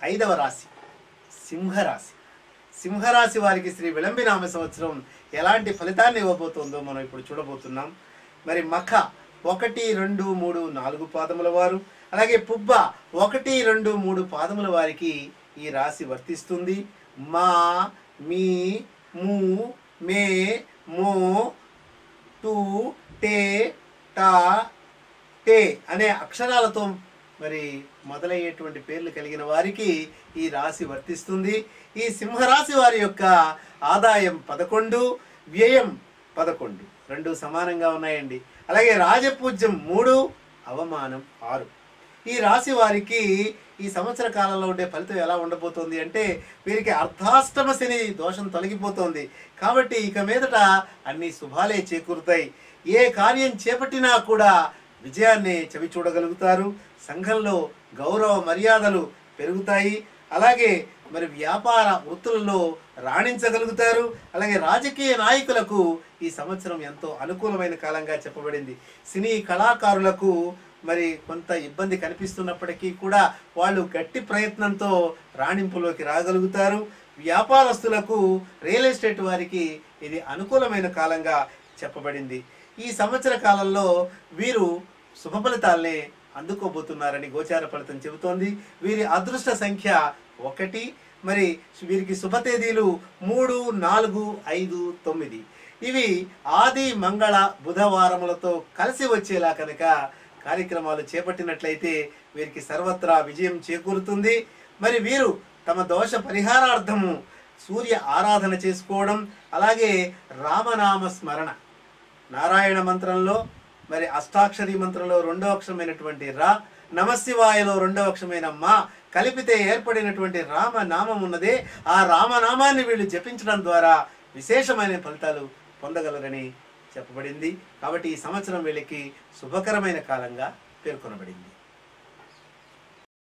ఐదవ రాశి సింహరాశి సింహరాశి వారికి శ్రీ విళంబినామ సంవత్సరం ఎలాంటి ఫలితాన్ని ఇవ్వబోతోందో మనం ఇప్పుడు చూడబోతున్నాం మరి మఖ ఒకటి రెండు మూడు నాలుగు పాదముల వారు అలాగే పుబ్బ ఒకటి రెండు మూడు పాదముల వారికి ఈ రాశి వర్తిస్తుంది మా మీ ము మే మో టు టే టా టే అనే అక్షరాలతో మరి మొదలయ్యేటువంటి పేర్లు కలిగిన వారికి ఈ రాశి వర్తిస్తుంది ఈ సింహరాశి వారి యొక్క ఆదాయం పదకొండు వ్యయం పదకొండు రెండు సమానంగా ఉన్నాయండి అలాగే రాజపూజ్యం మూడు అవమానం ఆరు ఈ రాశి వారికి ఈ సంవత్సర కాలంలో ఉండే ఫలితం ఎలా ఉండబోతోంది అంటే వీరికి అర్ధాష్టమ శని దోషం తొలగిపోతోంది కాబట్టి ఇక మీదట అన్ని శుభాలే చేకూరుతాయి ఏ కార్యం చేపట్టినా కూడా విజయాన్ని చవి చూడగలుగుతారు సంఘంలో గౌరవ మర్యాదలు పెరుగుతాయి అలాగే మరి వ్యాపార వృత్తులలో రాణించగలుగుతారు అలాగే రాజకీయ నాయకులకు ఈ సంవత్సరం ఎంతో అనుకూలమైన కాలంగా చెప్పబడింది సినీ కళాకారులకు మరి కొంత ఇబ్బంది కనిపిస్తున్నప్పటికీ కూడా వాళ్ళు గట్టి ప్రయత్నంతో రాణింపులోకి రాగలుగుతారు వ్యాపారస్తులకు రియల్ ఎస్టేట్ వారికి ఇది అనుకూలమైన కాలంగా చెప్పబడింది ఈ సంవత్సర కాలంలో వీరు శుభ ఫలితాల్ని అందుకోబోతున్నారని గోచార ఫలితం చెబుతోంది వీరి అదృష్ట సంఖ్య ఒకటి మరి వీరికి శుభ తేదీలు మూడు నాలుగు ఐదు తొమ్మిది ఇవి ఆది మంగళ బుధవారములతో కలిసి వచ్చేలా కనుక కార్యక్రమాలు చేపట్టినట్లయితే వీరికి సర్వత్రా విజయం చేకూరుతుంది మరి వీరు తమ దోష పరిహారార్థము సూర్య ఆరాధన చేసుకోవడం అలాగే రామనామ స్మరణ నారాయణ మంత్రంలో మరి అష్టాక్షరి మంత్రంలో రెండో అక్షరమైనటువంటి రా నమశివాయలో రెండో అక్షరమైన మా కలిపితే ఏర్పడినటువంటి రామనామం ఉన్నదే ఆ రామనామాన్ని వీళ్ళు జపించడం ద్వారా విశేషమైన ఫలితాలు పొందగలరని చెప్పబడింది కాబట్టి ఈ సంవత్సరం వీళ్ళకి శుభకరమైన కాలంగా పేర్కొనబడింది